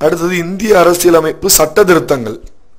அடுத்தது இந்திய அரசியலமைப்பு சட்ட திருத்தங்கள்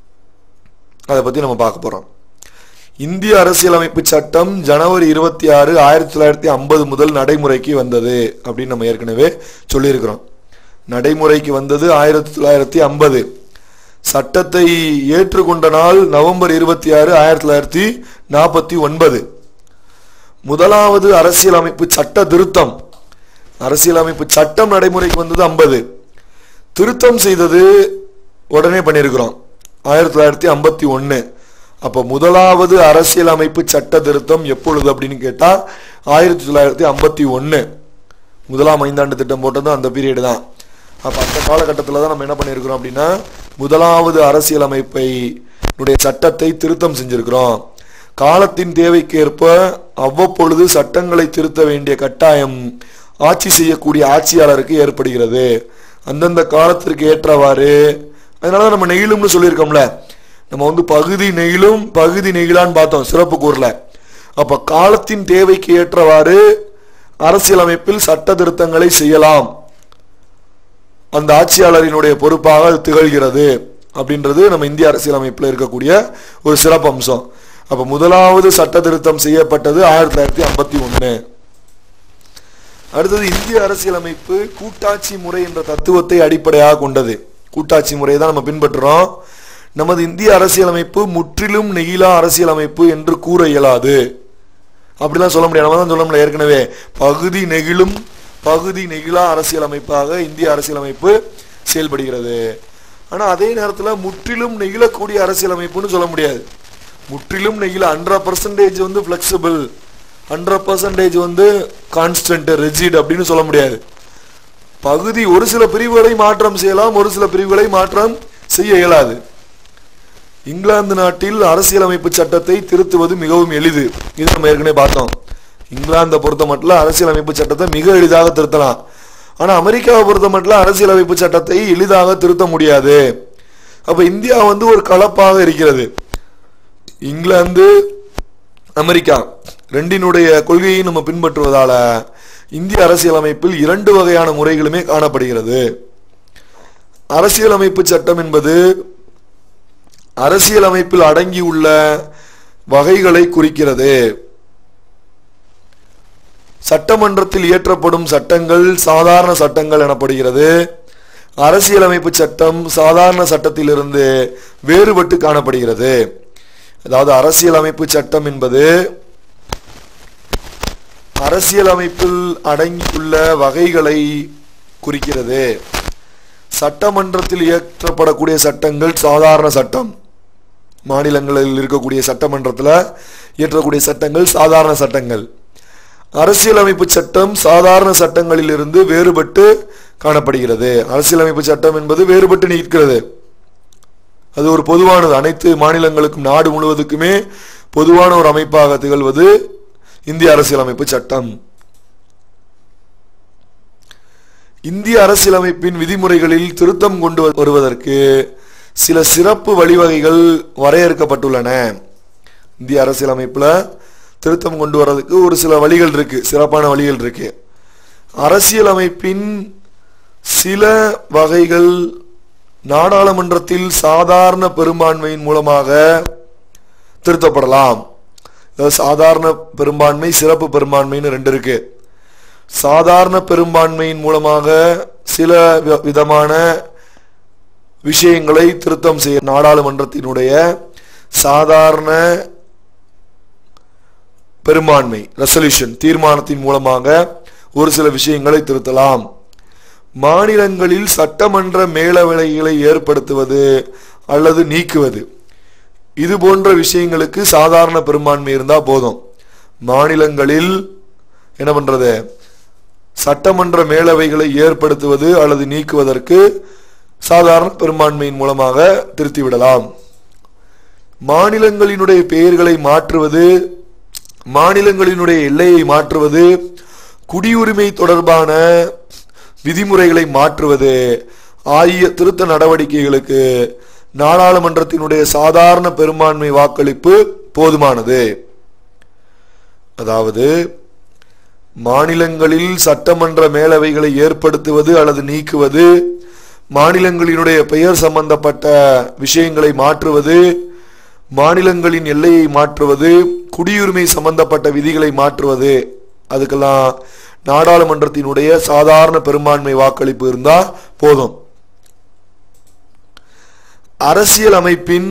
அதை பத்தி நம்ம பார்க்க போறோம் இந்திய அரசியலமைப்பு சட்டம் ஜனவரி இருபத்தி ஆறு ஆயிரத்தி தொள்ளாயிரத்தி ஐம்பது முதல் நடைமுறைக்கு வந்தது அப்படின்னு நம்ம ஏற்கனவே சொல்லியிருக்கிறோம் நடைமுறைக்கு வந்தது ஆயிரத்தி தொள்ளாயிரத்தி ஐம்பது சட்டத்தை ஏற்றுக்கொண்ட நாள் நவம்பர் இருபத்தி ஆறு ஆயிரத்தி தொள்ளாயிரத்தி நாற்பத்தி ஒன்பது முதலாவது அரசியலமைப்பு சட்ட திருத்தம் அரசியலமைப்பு சட்டம் நடைமுறைக்கு வந்தது ஐம்பது திருத்தம் செய்தது உடனே பண்ணியிருக்கிறோம் ஆயிரத்தி தொள்ளாயிரத்தி ஐம்பத்தி ஒன்று அப்போ முதலாவது அரசியலமைப்பு சட்ட திருத்தம் எப்பொழுது அப்படின்னு கேட்டால் ஆயிரத்தி தொள்ளாயிரத்தி ஐம்பத்தி ஒன்று முதலாம் ஐந்தாண்டு திட்டம் போட்டது அந்த பீரியடு தான் அப்போ அந்த காலகட்டத்தில் தான் நம்ம என்ன பண்ணியிருக்கிறோம் அப்படின்னா முதலாவது அரசியலமைப்பை உடைய சட்டத்தை திருத்தம் செஞ்சிருக்கிறோம் காலத்தின் தேவைக்கு ஏற்ப அவ்வப்பொழுது சட்டங்களை திருத்த வேண்டிய கட்டாயம் ஆட்சி செய்யக்கூடிய ஆட்சியாளருக்கு ஏற்படுகிறது அந்தந்த காலத்திற்கு ஏற்றவாறு அதனால நம்ம நெகிழும்னு சொல்லியிருக்கோம்ல நம்ம வந்து பகுதி நெகிழும் பகுதி நெகிழான்னு பார்த்தோம் சிறப்பு கூறல அப்ப காலத்தின் தேவைக்கு ஏற்றவாறு அரசியலமைப்பில் சட்ட திருத்தங்களை செய்யலாம் அந்த ஆட்சியாளரினுடைய பொறுப்பாக அது திகழ்கிறது அப்படின்றது நம்ம இந்திய அரசியலமைப்பில் இருக்கக்கூடிய ஒரு சிறப்பு அம்சம் அப்ப முதலாவது சட்ட திருத்தம் செய்யப்பட்டது ஆயிரத்தி தொள்ளாயிரத்தி ஐம்பத்தி ஒன்று அடுத்தது இந்திய அரசியலமைப்பு கூட்டாட்சி முறை என்ற தத்துவத்தை அடிப்படையாக கொண்டது கூட்டாட்சி முறையை தான் நம்ம பின்பற்றுறோம் நமது இந்திய அரசியலமைப்பு முற்றிலும் நெகிழா அரசியலமைப்பு என்று கூற இயலாது அப்படிலாம் சொல்ல முடியாது நம்ம தான் சொல்ல முடியல ஏற்கனவே பகுதி நெகிழும் பகுதி நெகிழா அரசியலமைப்பாக இந்திய அரசியலமைப்பு செயல்படுகிறது ஆனா அதே நேரத்தில் முற்றிலும் நெகிழக்கூடிய அரசியலமைப்புன்னு சொல்ல முடியாது முற்றிலும் நெகிழ ஹண்ட்ரட் பர்சன்டேஜ் வந்து ஃபிளெக்சிபிள் ஹண்ட்ரட் பர்சன்டேஜ் வந்து கான்ஸ்டன்ட் ரெஜிட் அப்படின்னு சொல்ல முடியாது பகுதி ஒரு சில பிரிவுகளை மாற்றம் செய்யலாம் ஒரு சில பிரிவுகளை மாற்றம் செய்ய இயலாது இங்கிலாந்து நாட்டில் அரசியலமைப்பு சட்டத்தை திருத்துவது மிகவும் எளிது இது நம்ம ஏற்கனவே பார்த்தோம் இங்கிலாந்தை பொறுத்த மட்டும் அரசியலமைப்பு சட்டத்தை மிக எளிதாக திருத்தலாம் ஆனா அமெரிக்காவை பொறுத்த மட்டும் அரசியலமைப்பு சட்டத்தை எளிதாக திருத்த முடியாது அப்ப இந்தியா வந்து ஒரு கலப்பாக இருக்கிறது இங்கிலாந்து அமெரிக்கா ரெண்டினுடைய கொள்கையை நம்ம பின்பற்றுவதால இந்திய அரசியலமைப்பில் இரண்டு வகையான முறைகளுமே காணப்படுகிறது அரசியலமைப்பு சட்டம் என்பது அரசியலமைப்பில் அடங்கியுள்ள வகைகளை குறிக்கிறது சட்டமன்றத்தில் இயற்றப்படும் சட்டங்கள் சாதாரண சட்டங்கள் எனப்படுகிறது அரசியலமைப்பு சட்டம் சாதாரண சட்டத்திலிருந்து வேறுபட்டு காணப்படுகிறது அதாவது அரசியலமைப்பு சட்டம் என்பது அரசியலமைப்பில் அடங்கியுள்ள வகைகளை குறிக்கிறது சட்டமன்றத்தில் இயற்றப்படக்கூடிய சட்டங்கள் சாதாரண சட்டம் மாநிலங்களில் இருக்கக்கூடிய சட்டமன்றத்தில் இயற்றக்கூடிய சட்டங்கள் சாதாரண சட்டங்கள் அரசியலமைப்பு சட்டம் சாதாரண சட்டங்களிலிருந்து வேறுபட்டு காணப்படுகிறது அரசியலமைப்பு சட்டம் என்பது வேறுபட்டு நிற்கிறது அது ஒரு பொதுவானது அனைத்து மாநிலங்களுக்கும் நாடு முழுவதுக்குமே பொதுவான ஒரு அமைப்பாக திகழ்வது இந்திய அரசியலமைப்பு சட்டம் இந்திய அரசியலமைப்பின் விதிமுறைகளில் திருத்தம் கொண்டு வருவதற்கு சில சிறப்பு வழிவகைகள் வரையறுக்கப்பட்டுள்ளன இந்திய அரசியலமைப்புல திருத்தம் கொண்டு வர்றதுக்கு ஒரு சில வழிகள் இருக்கு சிறப்பான வழிகள் இருக்கு அரசியலமைப்பின் சில வகைகள் நாடாளுமன்றத்தில் சாதாரண பெரும்பான்மையின் மூலமாக திருத்தப்படலாம் அதாவது சாதாரண பெரும்பான்மை சிறப்பு பெரும்பான்மைன்னு ரெண்டு இருக்கு சாதாரண பெரும்பான்மையின் மூலமாக சில வி- விதமான விஷயங்களை திருத்தம் செய்ய நாடாளுமன்றத்தினுடைய சாதாரண பெரும்பான்மை ரெசல்யூஷன் தீர்மானத்தின் மூலமாக ஒரு சில விஷயங்களை திருத்தலாம் மாநிலங்களில் சட்டமன்ற மேலவைகளை ஏற்படுத்துவது அல்லது நீக்குவது இது போன்ற விஷயங்களுக்கு சாதாரண பெரும்பான்மை இருந்தா போதும் மாநிலங்களில் என்ன பண்றது சட்டமன்ற மேலவைகளை ஏற்படுத்துவது அல்லது நீக்குவதற்கு சாதாரண பெரும்பான்மையின் மூலமாக திருத்திவிடலாம் மாநிலங்களினுடைய பெயர்களை மாற்றுவது மாநிலங்களினுடைய எல்லையை மாற்றுவது குடியுரிமை தொடர்பான விதிமுறைகளை மாற்றுவது ஆகிய திருத்த நடவடிக்கைகளுக்கு நாடாளுமன்றத்தினுடைய சாதாரண பெரும்பான்மை வாக்களிப்பு போதுமானது அதாவது மாநிலங்களில் சட்டமன்ற மேலவைகளை ஏற்படுத்துவது அல்லது நீக்குவது மாநிலங்களினுடைய பெயர் சம்பந்தப்பட்ட விஷயங்களை மாற்றுவது மாநிலங்களின் எல்லையை மாற்றுவது குடியுரிமை சம்பந்தப்பட்ட விதிகளை மாற்றுவது அதுக்கெல்லாம் நாடாளுமன்றத்தினுடைய சாதாரண பெரும்பான்மை வாக்களிப்பு இருந்தா போதும் அரசியல் அமைப்பின்